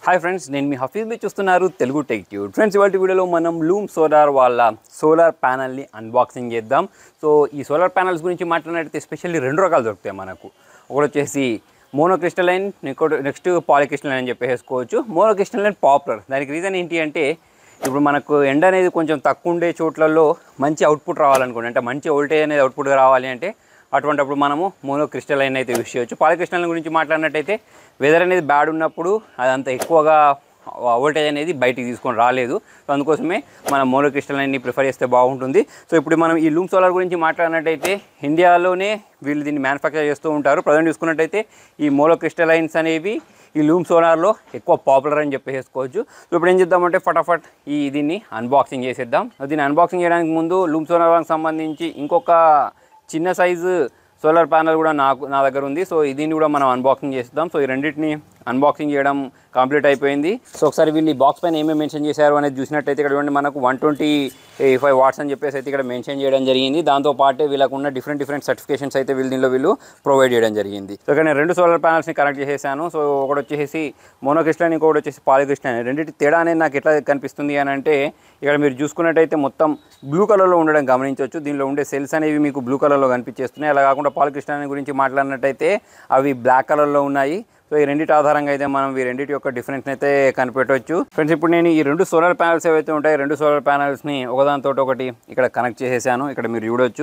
hi friends నేను మీ హఫీజ్ మీరు చూస్తున్నారు తెలుగు టెక్ ట్యూడ్ ఫ్రెండ్స్ ఇవాళ వీడియోలో మనం లూమ్ సోలార్ వాళ్ళ సోలార్ ప్యానల్ని అన్బాక్సింగ్ చేద్దాం సో ఈ సోలార్ ప్యానల్స్ గురించి మాట్లాడినట్టయితే స్పెషల్లీ రెండు రకాలు దొరుకుతాయి మనకు ఒకటి వచ్చేసి మోనోక్రిస్టలైన్ ఇంకోటి నెక్స్ట్ పాలిక్రిస్టలైన్ అని చెప్పేసుకోవచ్చు మోనోక్రిస్టలైన్ పాపులర్ దానికి రీజన్ ఏంటి అంటే ఇప్పుడు మనకు ఎండ అనేది కొంచెం తక్కువ ఉండే చోట్లలో మంచి అవుట్పుట్ రావాలనుకోండి అంటే మంచి వోల్టేజ్ అనేది అవుట్పుట్ రావాలి అంటే అటువంటిప్పుడు మనము మోనో క్రిస్టలైన్ అయితే యూస్ చేయొచ్చు పాలిక్రిస్టలైన్ గురించి మాట్లాడినట్టయితే వెదర్ అనేది బ్యాడ్ ఉన్నప్పుడు అదంత ఎక్కువగా వోల్టేజ్ అనేది బయటికి తీసుకొని రాలేదు సో అందుకోసమే మనం మోనో క్రిస్టలైన్ని ప్రిఫర్ చేస్తే బాగుంటుంది సో ఇప్పుడు మనం ఈ లూమ్ సోలార్ గురించి మాట్లాడినట్టయితే ఇండియాలోనే వీళ్ళు దీన్ని మ్యానుఫ్యాక్చర్ చేస్తూ ఉంటారు ప్రజెంట్ చూసుకున్నట్టయితే ఈ మోనో క్రిస్టలైన్స్ అనేవి ఈ లూమ్ సోలార్లో ఎక్కువ పాపులర్ అని చెప్పేసుకోవచ్చు సో ఇప్పుడు ఏం చేద్దామంటే ఫటాఫట్ ఈ దీన్ని అన్బాక్సింగ్ చేసేద్దాం దీన్ని అన్బాక్సింగ్ చేయడానికి ముందు లూమ్ సోలార్కి సంబంధించి ఇంకొక చిన్న సైజు సోలార్ ప్యానల్ కూడా నాకు నా దగ్గర ఉంది సో దీన్ని కూడా మనం అన్బాక్సింగ్ చేద్దాం సో ఈ రెండింటిని అన్బాక్సింగ్ చేయడం కంప్లీట్ అయిపోయింది సో ఒకసారి వీళ్ళు బాక్స్ పైన ఏమేమి మెన్షన్ చేశారు అనేది చూసినట్టయితే ఇక్కడ చూడండి మనకు వన్ ట్వంటీ ఫైవ్ వాట్స్ అని చెప్పేసి అయితే ఇక్కడ మెన్షన్ చేయడం జరిగింది దాంతో పాటే వీళ్ళకు ఉన్న డిఫరెంట్ డిఫరెంట్ సర్టిఫికేషన్స్ అయితే వీళ్ళు దీనిలో వీళ్ళు ప్రొవైడ్ చేయడం జరిగింది సో ఇక్కడ నేను రెండు సోలార్ ప్యానల్స్ని కనెక్ట్ చేసేసాను సో ఒకటి వచ్చేసి మోనోక్రిస్టలైన్ ఇంకొకటి వచ్చేసి పాలిక్రిస్టలైన్ రెండింటి తేడా అనేది నాకు ఎట్లా కనిపిస్తుంది అని అంటే ఇక్కడ మీరు చూసుకున్నట్టయితే మొత్తం బ్లూ కలర్లో ఉండడం గమనించవచ్చు దీనిలో ఉండే సెల్స్ అనేవి మీకు బ్లూ కలర్లో కనిపించేస్తున్నాయి అలా కాకుండా పాలిక్రిస్టలైన్ గురించి మాట్లాడినట్టయితే అవి బ్లాక్ కలర్లో ఉన్నాయి సో ఈ రెండింటి ఆధారంగా అయితే మనం ఈ రెండింటి యొక్క డిఫరెన్స్ అయితే కనిపెట్టవచ్చు ఫ్రెండ్స్ ఇప్పుడు నేను ఈ రెండు సోలార్ ప్యానల్స్ ఏవైతే ఉంటాయో రెండు సోలార్ ప్యానల్స్ని ఒకదానితో ఒకటి ఇక్కడ కనెక్ట్ చేసేసాను ఇక్కడ మీరు చూడొచ్చు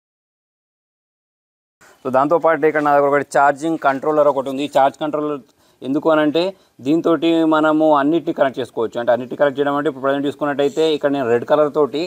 సో దాంతోపాటు ఇక్కడ నా దగ్గర ఒకటి ఛార్జింగ్ కంట్రోలర్ ఒకటి ఉంది ఛార్జ్ కంట్రోలర్ ఎందుకు అని అంటే దీంతో మనము అన్నిటిని కనెక్ట్ చేసుకోవచ్చు అంటే అన్నిటిని కనెక్ట్ చేయడం అంటే ఇప్పుడు ప్రజెంట్ చూసుకున్నట్టయితే ఇక్కడ నేను రెడ్ కలర్ తోటి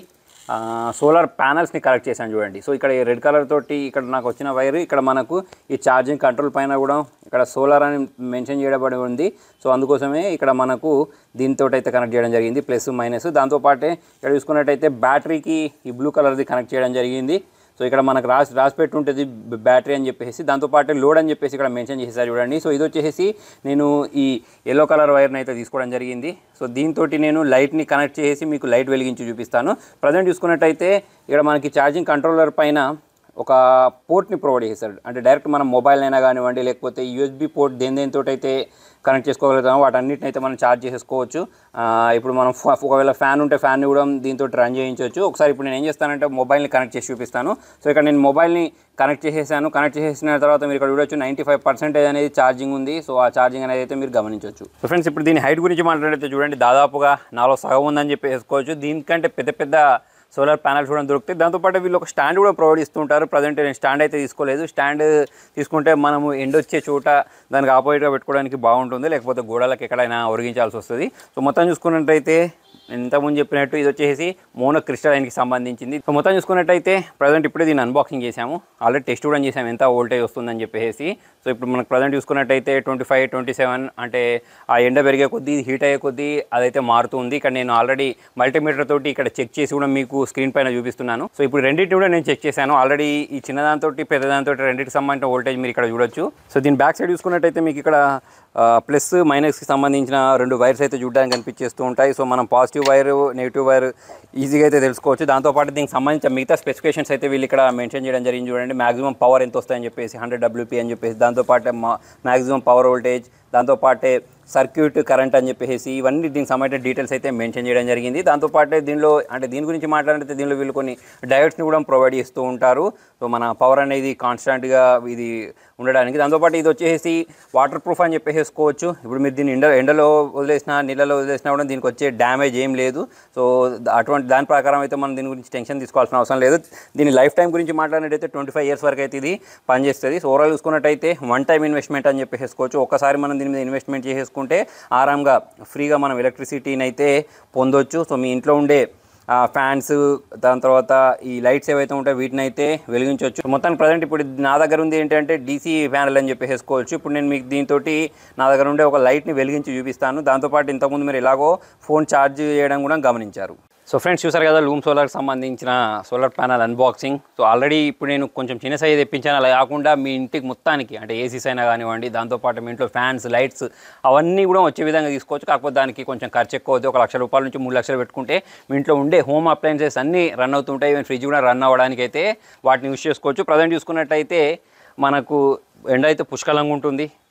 సోలార్ ప్యానల్స్ని కనెక్ట్ చేశాను చూడండి సో ఇక్కడ ఈ రెడ్ కలర్ తోటి ఇక్కడ నాకు వచ్చిన వైర్ ఇక్కడ మనకు ఈ ఛార్జింగ్ కంట్రోల్ పైన కూడా ఇక్కడ సోలార్ అని మెన్షన్ చేయబడి ఉంది సో అందుకోసమే ఇక్కడ మనకు దీంతో అయితే కనెక్ట్ చేయడం జరిగింది ప్లస్ మైనస్ దాంతోపాటే ఇక్కడ చూసుకున్నట్టయితే బ్యాటరీకి ఈ బ్లూ కలర్ది కనెక్ట్ చేయడం జరిగింది సో ఇక్కడ మనకు రాసి రాసి పెట్టి ఉంటుంది బ్యాటరీ అని చెప్పేసి దాంతోపాటు లోడ్ అని చెప్పేసి ఇక్కడ మెన్షన్ చేసేసారు చూడండి సో ఇది వచ్చేసి నేను ఈ ఎల్లో కలర్ వైర్ని అయితే తీసుకోవడం జరిగింది సో దీంతో నేను లైట్ని కనెక్ట్ చేసి మీకు లైట్ వెలిగించి చూపిస్తాను ప్రజెంట్ చూసుకున్నట్టయితే ఇక్కడ మనకి ఛార్జింగ్ కంట్రోలర్ పైన ఒక పోర్ట్ని ప్రొవైడ్ చేశారు అంటే డైరెక్ట్ మనం మొబైల్ అయినా కానివ్వండి లేకపోతే యూఎస్బి పోర్ట్ దేని దేనితో అయితే కనెక్ట్ చేసుకోగలుగుతామో వాటన్నిటిని అయితే మనం ఛార్జ్ చేసేసుకోవచ్చు ఆ, ఇప్పుడు మనం ఫ- ఒకవేళ ఫ్యాన్ ఉంటే ఫ్యాన్ని కూడా దీంతో రన్ చేయించవచ్చు ఒకసారి ఇప్పుడు నేను ఏం చేస్తానంటే మొబైల్ని కనెక్ట్ చేసి చూపిస్తాను సో ఇక్కడ నేను మొబైల్ని కనెక్ట్ చేసేసాను కనెక్ట్ చేసిన తర్వాత మీరు ఇక్కడ చూడొచ్చు నైంటీ ఫైవ్ పర్సెంటేజ్ అనేది ఛార్జింగ్ ఉంది సో ఆ ఛార్జింగ్ అనేది అయితే మీరు గమనించవచ్చు సో ఫ్రెండ్స్ ఇప్పుడు దీని హైట్ గురించి మాట్లాడితే చూడండి దాదాపుగా నాలో సగం ఉందని చెప్పి వేసుకోవచ్చు దీనికంటే పెద్ద పెద్ద సోలార్ ప్యానల్స్ కూడా దొరుకుతాయి దాంతోపాటు వీళ్ళు ఒక స్టాండ్ కూడా ప్రొవైడ్ ఇస్తుంటారు ప్రజెంట్ నేను స్టాండ్ అయితే తీసుకోలేదు స్టాండ్ తీసుకుంటే మనము ఎండ్ వచ్చే చోట దానికి ఆపోజిట్గా పెట్టుకోవడానికి బాగుంటుంది లేకపోతే గోడలకు ఎక్కడైనా ఒరిగించాల్సి వస్తుంది సో మొత్తం చూసుకున్నట్టయితే నేను ఇంతకుముందు చెప్పినట్టు ఇది వచ్చేసి మోనో క్రిస్టలైన్కి సంబంధించింది సో మొత్తం చూసుకున్నట్టయితే ప్రజెంట్ ఇప్పుడే దీన్ని అన్బాక్సింగ్ చేసాము ఆల్రెడీ టెస్ట్ కూడా చేసాము ఎంత వోల్టేజ్ వస్తుందని చెప్పేసి సో ఇప్పుడు మనకు ప్రజెంట్ చూసుకున్నట్టయితే ట్వంటీ ఫైవ్ ట్వంటీ సెవెన్ అంటే ఆ ఎండ పెరిగే కొద్దీ హీట్ అయ్యే కొద్దీ అదైతే మారుతుంది ఇక్కడ నేను ఆల్రెడీ మల్టీమీటర్ తోటి ఇక్కడ చెక్ చేసి కూడా మీకు స్క్రీన్ పైన చూపిస్తున్నాను సో ఇప్పుడు రెండింటిని కూడా నేను చెక్ చేశాను ఆల్రెడీ ఈ చిన్నదాంతో పెద్దదాంతో రెండింటికి సంబంధించిన వోల్టేజ్ మీరు ఇక్కడ చూడొచ్చు సో దీని బ్యాక్ సైడ్ చూసుకున్నట్టయితే మీకు ఇక్కడ ప్లస్ మైనస్కి సంబంధించిన రెండు వైర్స్ అయితే చూడడానికి కనిపించేస్తూ ఉంటాయి సో మనం పాజిటివ్ వైర్ నెగిటివ్ వైర్ ఈజీగా అయితే తెలుసుకోవచ్చు దాంతోపాటు దీనికి సంబంధించిన మిగతా స్పెసిఫికేషన్స్ అయితే వీళ్ళు ఇక్కడ మెన్షన్ చేయడం జరిగింది చూడండి మాక్సిమం పవర్ ఎంత వస్తాయని చెప్పేసి హండ్రెడ్ డబ్ల్యూపీ అని చెప్పేసి దాంతోపాటు మాక్సిమం పవర్ వోల్టేజ్ దాంతోపాటే సర్క్యూట్ కరెంట్ అని చెప్పేసి ఇవన్నీ దీనికి సంబంధించిన డీటెయిల్స్ అయితే మెన్షన్ చేయడం జరిగింది దాంతోపాటే దీనిలో అంటే దీని గురించి మాట్లాడితే దీనిలో వీళ్ళు కొన్ని డయోడ్స్ని కూడా ప్రొవైడ్ చేస్తూ ఉంటారు సో మన పవర్ అనేది కాన్స్టాంట్గా ఇది ఉండడానికి దాంతోపాటు ఇది వచ్చేసి వాటర్ ప్రూఫ్ అని చెప్పేసుకోవచ్చు ఇప్పుడు మీరు దీన్ని ఎండ ఎండలో వదిలేసినా నీళ్ళలో వదిలేసినా కూడా దీనికి వచ్చే డ్యామేజ్ ఏం లేదు సో ద- అటువంటి దాని ప్రకారం అయితే మనం దీని గురించి టెన్షన్ తీసుకోవాల్సిన అవసరం లేదు దీని లైఫ్ టైం గురించి మాట్లాడినట్టయితే ట్వంటీ ఫైవ్ ఇయర్స్ వరకు అయితే ఇది పనిచేస్తుంది సో ఓవరాల్ చూసుకున్నట్టయితే వన్ టైం ఇన్వెస్ట్మెంట్ అని చెప్పేసుకోవచ్చు ఒక్కసారి మనం దీని మీద ఇన్వెస్ట్మెంట్ చేసేసుకుంటే ఆరాంగా ఫ్రీగా మనం ఎలక్ట్రిసిటీని అయితే పొందొచ్చు సో మీ ఇంట్లో ఉండే ఫ్యాన్స్ దాని తర్వాత ఈ లైట్స్ ఏవైతే ఉంటాయో వీటిని అయితే వెలిగించవచ్చు మొత్తానికి ప్రజెంట్ ఇప్పుడు నా దగ్గర ఉంది ఏంటంటే డీసీ ప్యానల్ అని చెప్పేసుకోవచ్చు ఇప్పుడు నేను మీకు దీంతో నా దగ్గర ఉండే ఒక లైట్ని వెలిగించి చూపిస్తాను దాంతోపాటు ఇంతకుముందు మీరు ఎలాగో ఫోన్ ఛార్జ్ చేయడం కూడా గమనించారు సో ఫ్రెండ్స్ చూసారు కదా లూమ్ సోలార్కి సంబంధించిన solar panel unboxing so already ఇప్పుడు నేను కొంచెం చిన్న సైజ్ తెప్పించాను అలా కాకుండా మీ ఇంటికి మొత్తానికి అంటే ఏసీస్ అయినా కానివ్వండి దాంతోపాటు మీ ఇంట్లో ఫ్యాన్స్ లైట్స్ అవన్నీ కూడా వచ్చే విధంగా తీసుకోవచ్చు కాకపోతే దానికి కొంచెం ఖర్చు ఎక్కువ అవుతుంది ఒక లక్ష రూపాయల నుంచి మూడు లక్షలు పెట్టుకుంటే మీ ఇంట్లో ఉండే హోమ్ అప్లయన్సెస్ అన్నీ రన్ అవుతుంటాయి ఈవెన్ ఫ్రిడ్జ్ కూడా రన్ అవ్వడానికి అయితే వాటిని యూస్ చేసుకోవచ్చు ప్రజెంట్ చూసుకున్నట్టయితే మనకు ఎండ అయితే పుష్కలంగా ఉంటుంది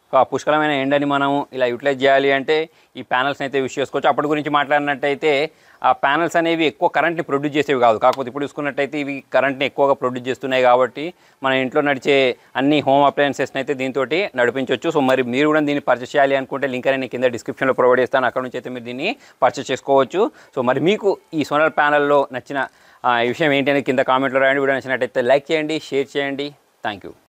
ఒక పుష్కలమైన ఎండని మనం ఇలా యూటిలైజ్ చేయాలి అంటే ఈ ప్యానల్స్ని అయితే యూస్ చేసుకోవచ్చు అప్పటి గురించి మాట్లాడినట్టయితే ఆ ప్యానల్స్ అనేవి ఎక్కువ కరెంట్ని ప్రొడ్యూస్ చేసేవి కాదు కాకపోతే ఇప్పుడు చూసుకున్నట్టయితే ఇవి కరెంట్ని ఎక్కువగా ప్రొడ్యూస్ చేస్తున్నాయి కాబట్టి మన ఇంట్లో నడిచే అన్ని హోమ్ అప్లయన్సెస్ని అయితే దీంతో నడిపించవచ్చు సో మరి మీరు కూడా దీన్ని పర్చేస్ చేయాలి అనుకుంటే లింక్ అనేది కింద డిస్క్రిప్షన్లో ప్రొవైడ్ చేస్తాను అక్కడ నుంచి అయితే మీరు దీన్ని పర్చేస్ చేసుకోవచ్చు సో మరి మీకు ఈ సోలార్ ప్యానల్లో నచ్చిన ఆ, ఈ విషయం ఏంటి అనేది కింద కామెంట్లో రాయండి వీడియో నచ్చినట్టయితే లైక్ చేయండి షేర్ చేయండి థ్యాంక్ యూ